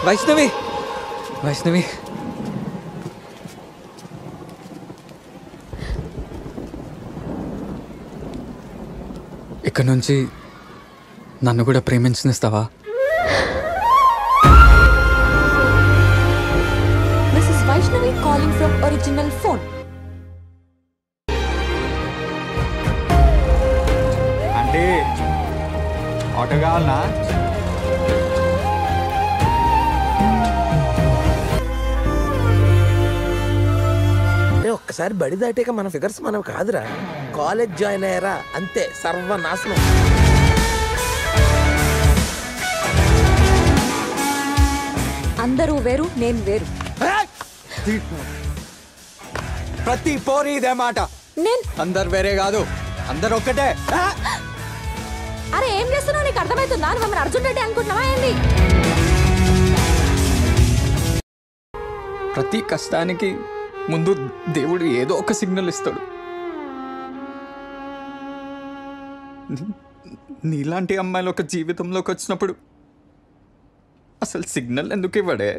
వైష్ణవి వైష్ణవి ఇక్కడ నుంచి నన్ను కూడా ప్రేమించనిస్తావా This is Vaishnavi calling from original phone. అంటే ఆటో కావాలనా అంటే ఒక్కసారి బడి దాటాక మన ఫిగర్స్ మనవి కాదురా కాలేజ్ జాయిన్ అయ్యారా అంతే సర్వనాశనం అందరూ వేరు నేను వేరు ప్రతి పోరి ఇదే మాట నేను అందరు వేరే కాదు అందరు ఒక్కటే అరే ఏం చేస్తున్నావు నీకు అర్థమవుతుందా నువ్వు మమ్మల్ని అర్జున్ రెడ్డి అనుకుంటున్నావా ఏంది ప్రతి కష్టానికి ముందు దేవుడు ఏదో ఒక సిగ్నల్ ఇస్తాడు నీ- నీలాంటి అమ్మాయిలు ఒక జీవితంలోకి వచ్చినప్పుడు అసలు సిగ్నల్ ఎందుకు ఇవ్వడే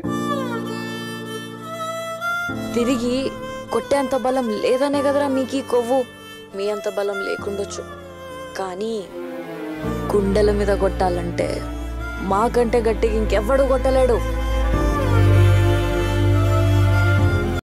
తిరిగి కొట్టేంత బలం లేదనే కదరా మీకు ఈ కొవ్వు మీ అంత బలం లేకుండొచ్చు కానీ గుండెల మీద కొట్టాలంటే మాకంటే గట్టిగా ఇంకెవ్వడు కొట్టలేడు